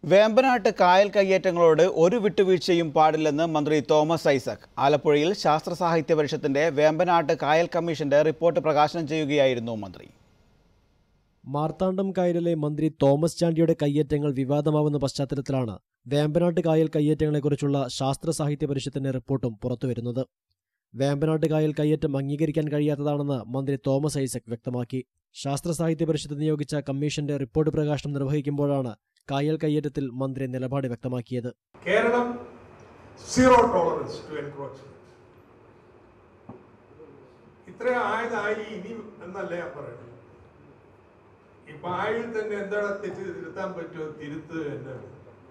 വേമ്പനാട്ട് കായൽ കയ്യേറ്റങ്ങളോട് ഒരു വിട്ടുവീഴ്ചയും പാടില്ലെന്ന് മന്ത്രി തോമസ് ഐസക് ആലപ്പുഴയിൽ ശാസ്ത്ര സാഹിത്യ പരിഷത്തിന്റെ വേമ്പനാട്ട് കായൽ കമ്മീഷന്റെ റിപ്പോർട്ട് പ്രകാശനം ചെയ്യുകയായിരുന്നു മന്ത്രി മാർത്താണ്ഡം കായലിലെ മന്ത്രി തോമസ് ചാണ്ടിയുടെ കയ്യേറ്റങ്ങൾ വിവാദമാവുന്ന പശ്ചാത്തലത്തിലാണ് വേമ്പനാട്ട് കായൽ കയ്യേറ്റങ്ങളെക്കുറിച്ചുള്ള ശാസ്ത്ര സാഹിത്യ പരിഷത്തിന്റെ റിപ്പോർട്ടും പുറത്തുവരുന്നത് വേമ്പനാട്ട് കായൽ കയ്യേറ്റം അംഗീകരിക്കാൻ കഴിയാത്തതാണെന്ന് മന്ത്രി തോമസ് ഐസക് വ്യക്തമാക്കി ശാസ്ത്ര സാഹിത്യ പരിഷത്ത് നിയോഗിച്ച കമ്മീഷന്റെ റിപ്പോർട്ട് പ്രകാശനം നിർവഹിക്കുമ്പോഴാണ് കായൽ കയ്യേറ്റത്തിൽ മന്ത്രി നിലപാട് വ്യക്തമാക്കിയത് Keralam zero tolerance to encroachment ഇത്ര ആയതായി ഇനി എന്നല്ല ഞാൻ പറയുന്നത് ഇപ്പൊ ആയിൽ തന്നെ എന്താണ് തെറ്റ് തിരുത്താൻ പറ്റുമോ തിരുത്ത് എന്നാണ്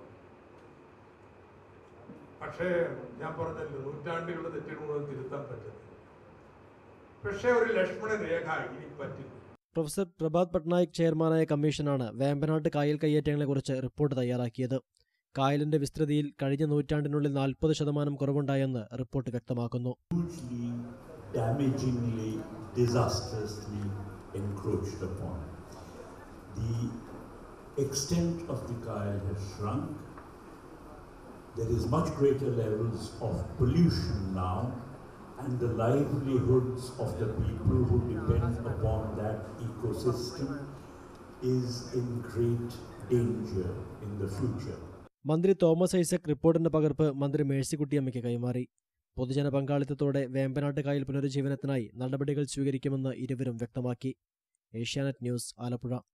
പക്ഷേ ഞാൻ പറഞ്ഞല്ലോ നൂറ്റാണ്ടുകളുടെ തെറ്റുകൾ മുഴുവൻ തിരുത്താൻ പറ്റും പക്ഷേ ഒരു ലക്ഷ്മണ രേഖ ഇനി പറ്റില്ല പ്രൊഫസർ പ്രഭാത് പട്നായിക് ചെയർമാനായ കമ്മീഷനാണ് വേമ്പനാട്ട് കായൽ കയ്യേറ്റങ്ങളെക്കുറിച്ച് റിപ്പോർട്ട് തയ്യാറാക്കിയത് കായലിന്റെ വിസ്തൃതിയിൽ കഴിഞ്ഞ നൂറ്റാണ്ടിനുള്ളിൽ നാൽപ്പത് ശതമാനം കുറവുണ്ടായെന്ന് റിപ്പോർട്ട് വ്യക്തമാക്കുന്നു hugely, damagingly, disastrously encroached upon. The extent of the Kyle has shrunk. There is much greater levels of pollution now, and the livelihoods of the people who depend upon that ecosystem is in great danger in the future. മന്ത്രി തോമസ് ഐസക് റിപ്പോർട്ടിന്റെ പകർപ്പ് മന്ത്രി മേഴ്സിക്കുട്ടിയമ്മയ്ക്ക് കൈമാറി പൊതുജന പങ്കാളിത്തത്തോടെ വേമ്പനാട്ട് കായൽ പുനരുജ്ജീവനത്തിനായി നടപടികൾ സ്വീകരിക്കുമെന്ന് ഇരുവരും വ്യക്തമാക്കി ഏഷ്യാനെറ്റ് ന്യൂസ് ആലപ്പുഴ